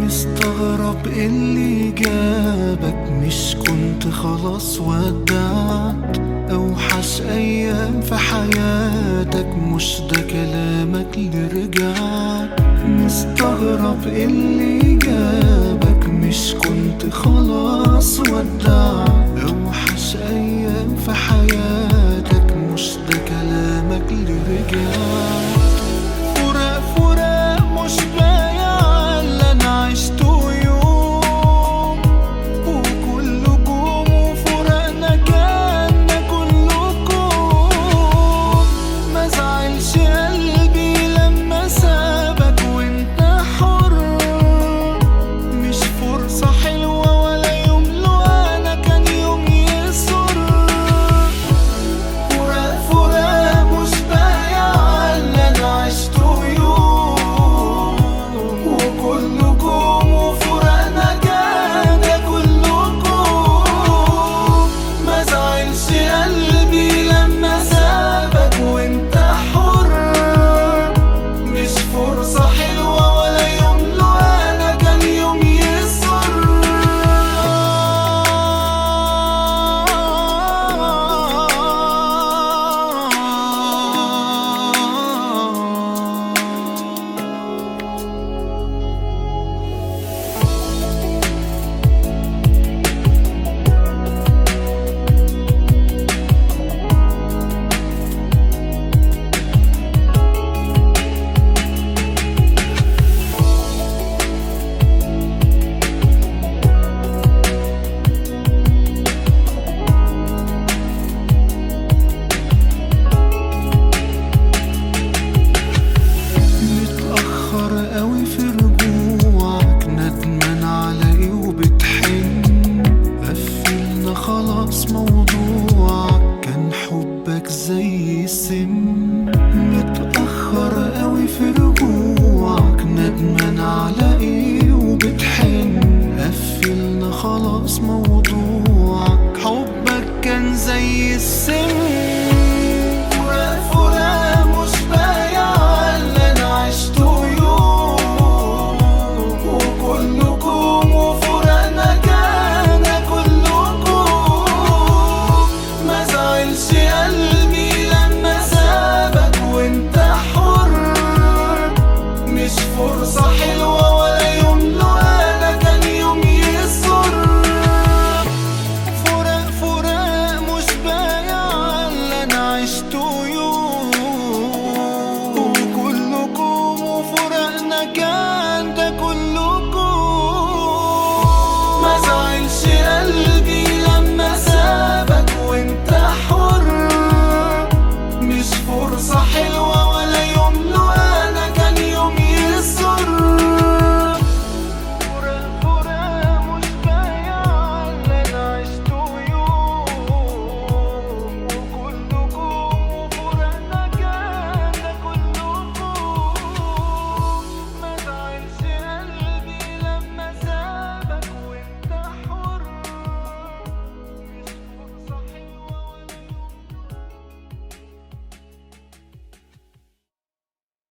مستغرب اللي جابك مش كنت خلاص ودعت اوحش ايام في حياتك مش ده كلامك اللي رجعت مستغرب اللي جابك مش كنت خلاص ودعت اوحش ايام في حياتك مش ده كلامك اللي رجعت فراق فراق مش بايع اللي انا عشته يوم وكلكم وفراقنا كان ده كلكم ما زعلش قلبي لما سابك وانت حر مش فرصة حلوة ولا يوم لو انا كان يوم يسر فراق فراق مش بايع اللي انا عشته يوم وكلكم وفراقنا كان ده كلكم ما زعلش قلبي لما سابك وانت حر مش فرصة حلوة ولا يوم لو انا كان يوم يسر متأخر قوي في رجوعك ندمان على ايه وبتحن قفلنا خلاص موضوعك كان حبك زي السم متأخر قوي في رجوعك ندمان على ايه وبتحن قفلنا خلاص موضوعك حبك كان زي السم